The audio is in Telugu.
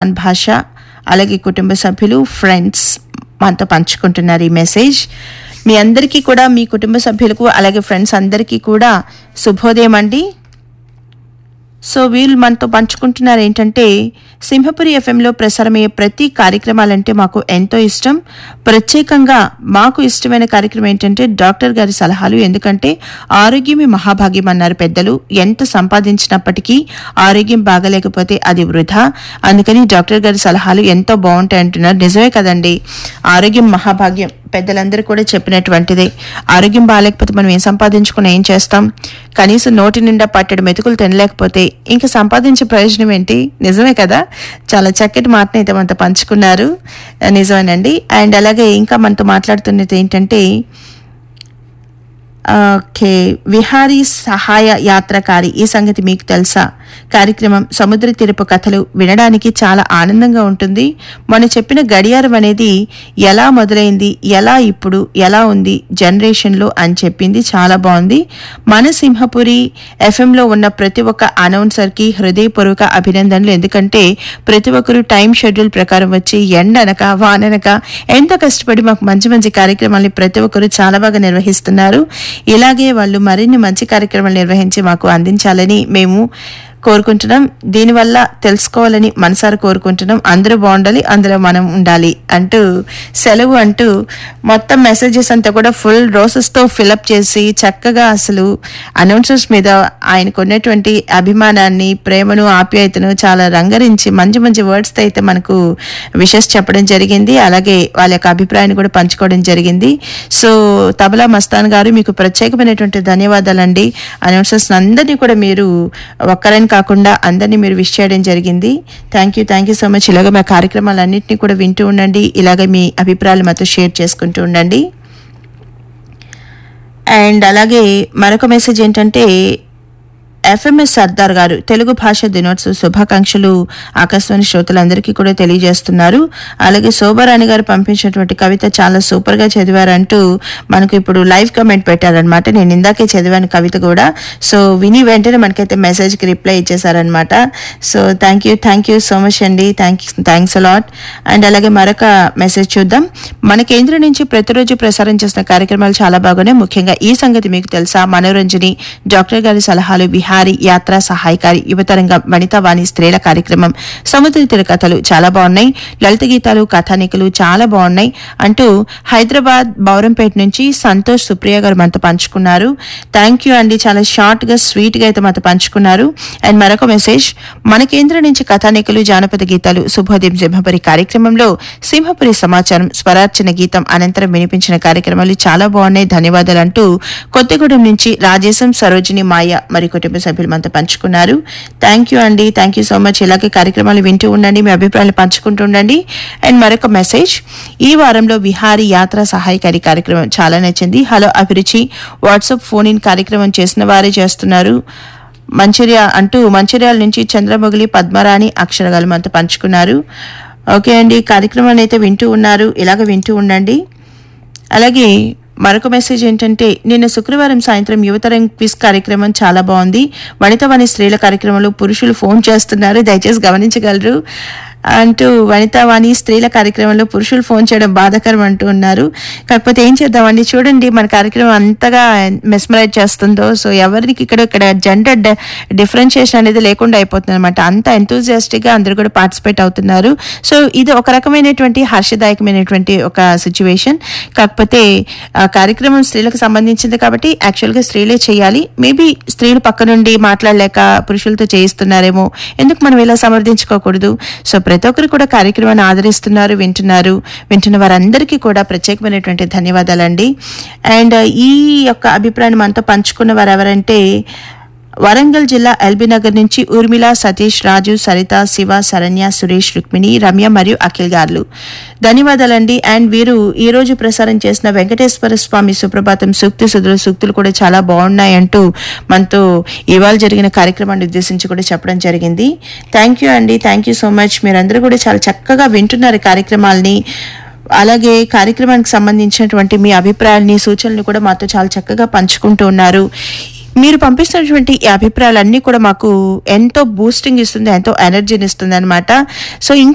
ఖాన్ భాష అలాగే కుటుంబ సభ్యులు ఫ్రెండ్స్ మనతో పంచుకుంటున్నారు ఈ మెసేజ్ మీ అందరికీ కూడా మీ కుటుంబ సభ్యులకు అలాగే ఫ్రెండ్స్ అందరికీ కూడా శుభోదయం అండి సో వీళ్ళు మనతో పంచుకుంటున్నారు ఏంటంటే సింహపురి ఎఫ్ఎంలో ప్రసారమయ్యే ప్రతి కార్యక్రమాలంటే మాకు ఎంతో ఇష్టం ప్రత్యేకంగా మాకు ఇష్టమైన కార్యక్రమం ఏంటంటే డాక్టర్ గారి సలహాలు ఎందుకంటే ఆరోగ్యమే మహాభాగ్యం అన్నారు పెద్దలు ఎంత సంపాదించినప్పటికీ ఆరోగ్యం బాగలేకపోతే అది వృధా అందుకని డాక్టర్ గారి సలహాలు ఎంతో బాగుంటాయి అంటున్నారు నిజమే కదండి ఆరోగ్యం మహాభాగ్యం పెద్దలందరూ కూడా చెప్పినటువంటిదే ఆరోగ్యం బాగాలేకపోతే మనం ఏం సంపాదించుకుని ఏం చేస్తాం కనీసం నోటి నిండా పట్టడి మెతుకులు తినలేకపోతే ఇంకా సంపాదించే ప్రయోజనం ఏంటి నిజమే కదా చాలా చక్కటి మాటని అయితే మనతో పంచుకున్నారు నిజమేనండి అండ్ అలాగే ఇంకా మనతో మాట్లాడుతున్నది ఏంటంటే ఓకే విహారీ సహాయ యాత్రకారి ఈ సంగతి మీకు తెలుసా కార్యక్రమం సముద్ర తీరపు కథలు వినడానికి చాలా ఆనందంగా ఉంటుంది మొన్న చెప్పిన గడియారం అనేది ఎలా మొదలైంది ఎలా ఇప్పుడు ఎలా ఉంది జనరేషన్లో అని చెప్పింది చాలా బాగుంది మన సింహపురి ఎఫ్ఎంలో ఉన్న ప్రతి ఒక్క అనౌన్సర్కి హృదయపూర్వక అభినందనలు ఎందుకంటే ప్రతి ఒక్కరు టైం షెడ్యూల్ ప్రకారం వచ్చి ఎండనక వాననక ఎంతో కష్టపడి మాకు మంచి మంచి కార్యక్రమాల్ని ప్రతి ఒక్కరు చాలా బాగా నిర్వహిస్తున్నారు ఇలాగే వాళ్ళు మరిన్ని మంచి కార్యక్రమాలు నిర్వహించి మాకు అందించాలని మేము కోరుకుంటున్నాం దీనివల్ల తెలుసుకోవాలని మనసారా కోరుకుంటున్నాం అందరూ బాగుండాలి అందులో మనం ఉండాలి అంటూ సెలవు అంటూ మొత్తం మెసేజెస్ అంతా కూడా ఫుల్ రోసెస్తో ఫిలప్ చేసి చక్కగా అసలు అనౌన్సర్స్ మీద ఆయనకు ఉన్నటువంటి అభిమానాన్ని ప్రేమను ఆప్యాయతను చాలా రంగరించి మంచి మంచి వర్డ్స్తో అయితే మనకు విషెస్ చెప్పడం జరిగింది అలాగే వాళ్ళ యొక్క అభిప్రాయాన్ని కూడా పంచుకోవడం జరిగింది సో తబలా మస్తాన్ గారు మీకు ప్రత్యేకమైనటువంటి ధన్యవాదాలండి అనౌన్సర్స్ అందరినీ కూడా మీరు ఒక్కరని కాకుండా అందరినీ మీరు విష్ చేయడం జరిగింది thank you thank you so much ఇలాగ మా కార్యక్రమాలన్నింటినీ కూడా వింటూ ఉండండి ఇలాగ మీ అభిప్రాయాలు మాతో షేర్ చేసుకుంటూ ఉండండి అండ్ అలాగే మరొక మెసేజ్ ఏంటంటే ఎఫ్ఎంఎస్ సర్దార్ గారు తెలుగు భాష దినోత్సవ శుభాకాంక్షలు ఆకాశవాణి శ్రోతలందరికీ కూడా తెలియజేస్తున్నారు అలాగే శోభారాణి గారు పంపించినటువంటి కవిత చాలా సూపర్ గా చదివారంటూ మనకు ఇప్పుడు లైవ్ కమెంట్ పెట్టారనమాట నేను ఇందాకే చదివాను కవిత కూడా సో విని వెంటనే మనకైతే మెసేజ్ కి రిప్లై ఇచ్చేసారనమాట so thank you thank you so much అండి థ్యాంక్ థ్యాంక్స్ అలాట్ అండ్ అలాగే మరొక మెసేజ్ చూద్దాం మన కేంద్రం నుంచి ప్రతిరోజు ప్రసారం చేసిన కార్యక్రమాలు చాలా బాగున్నాయి ముఖ్యంగా ఈ సంగతి మీకు తెలుసా మనోరంజని డాక్టర్ గారి సలహాలు విహారీ యాత్ర సహాయకారి యువతరంగం వనితావాణి స్త్రీల కార్యక్రమం సముద్ర తీర కథలు చాలా బాగున్నాయి లలిత గీతాలు కథానికలు చాలా బాగున్నాయి అంటూ హైదరాబాద్ బౌరంపేట నుంచి సంతోష్ సుప్రియ గారు మనతో పంచుకున్నారు థ్యాంక్ యూ అండి చాలా షార్ట్ గా స్వీట్ గా అయితే మనతో పంచుకున్నారు అండ్ మరొక మెసేజ్ మన కేంద్రం నుంచి కథానికలు జానపద గీతాలు శుభోదయం సింహపురి కార్యక్రమంలో సింహపురి సమాచారం స్వరార్చన గీతం అనంతరం వినిపించిన కార్యక్రమాలు చాలా బాగున్నాయి ధన్యవాదాలు అంటూ కొత్తగూడెం నుంచి రాజేశం సరోజిని మాయ మరి కుటుంబ సభ్యులు మనతో పంచుకున్నారు థ్యాంక్ యూ అండి థ్యాంక్ యూ సో మచ్ ఇలాగే కార్యక్రమాలు వింటూ ఉండండి మీ అభిప్రాయాలు పంచుకుంటూ ఉండండి అండ్ మరొక మెసేజ్ ఈ వారంలో విహారీ యాత్ర సహాయకారి కార్యక్రమం చాలా నచ్చింది హలో అభిరుచి వాట్సాప్ ఫోన్ ఇన్ కార్యక్రమం చేసిన వారే చేస్తున్నారు మంచిర్యా అంటూ మంచిర్యాల నుంచి చంద్రమొగిలి పద్మరాణి అక్షరగాలు మనతో పంచుకున్నారు ఓకే అండి కార్యక్రమాన్ని అయితే వింటూ ఉన్నారు ఇలాగ వింటూ ఉండండి అలాగే మరొక మెసేజ్ ఏంటంటే నిన్న శుక్రవారం సాయంత్రం యువతరం క్విజ్ కార్యక్రమం చాలా బాగుంది వనితవాణి స్త్రీల కార్యక్రమంలో పురుషులు ఫోన్ చేస్తున్నారు దయచేసి గమనించగలరు అంటూ వనితావాణి స్త్రీల కార్యక్రమంలో పురుషులు ఫోన్ చేయడం బాధాకరం అంటూ ఉన్నారు కాకపోతే ఏం చేద్దామండి చూడండి మన కార్యక్రమం అంతగా మెస్మరైజ్ చేస్తుందో సో ఎవరికి ఇక్కడ ఇక్కడ జెండర్ డిఫరెన్షియేషన్ అనేది లేకుండా అయిపోతుంది అనమాట అంత enthusiastic గా అందరూ కూడా పార్టిసిపేట్ అవుతున్నారు సో ఇది ఒక రకమైనటువంటి హర్షదాయకమైనటువంటి ఒక సిచ్యువేషన్ కాకపోతే ఆ కార్యక్రమం స్త్రీలకు సంబంధించింది కాబట్టి యాక్చువల్గా స్త్రీలే చేయాలి మేబీ స్త్రీలు పక్క నుండి మాట్లాడలేక పురుషులతో చేయిస్తున్నారేమో ఎందుకు మనం ఇలా సమర్థించుకోకూడదు సో ప్రతి ఒక్కరు కూడా కార్యక్రమాన్ని ఆదరిస్తున్నారు వింటున్నారు వింటున్న వారందరికీ కూడా ప్రత్యేకమైనటువంటి ధన్యవాదాలండి అండ్ ఈ యొక్క అభిప్రాయాన్ని మనతో పంచుకున్న వారు ఎవరంటే వరంగల్ జిల్లా ఎల్బీ నగర్ నుంచి ఊర్మిళ సతీష్ రాజు సరిత శివ శరణ్య సురేష్ రుక్మిణి రమ్య మరియు అఖిల్ గార్లు ధన్యవాదాలండి అండ్ వీరు ఈ రోజు ప్రసారం చేసిన వెంకటేశ్వర స్వామి సుప్రభాతం సూక్తి సుధుల సూక్తులు కూడా చాలా బాగున్నాయి అంటూ మనతో ఇవాళ జరిగిన కార్యక్రమాన్ని ఉద్దేశించి కూడా చెప్పడం జరిగింది థ్యాంక్ యూ అండి థ్యాంక్ యూ సో మచ్ మీరందరూ కూడా చాలా చక్కగా వింటున్నారు ఈ కార్యక్రమాల్ని అలాగే కార్యక్రమానికి సంబంధించినటువంటి మీ అభిప్రాయాల్ని సూచనలు కూడా మాతో చాలా చక్కగా పంచుకుంటూ ఉన్నారు మీరు పంపిస్తున్నటువంటి ఈ అభిప్రాయాలన్నీ కూడా మాకు ఎంతో బూస్టింగ్ ఇస్తుంది ఎంతో ఎనర్జీని ఇస్తుంది అనమాట సో ఇంకా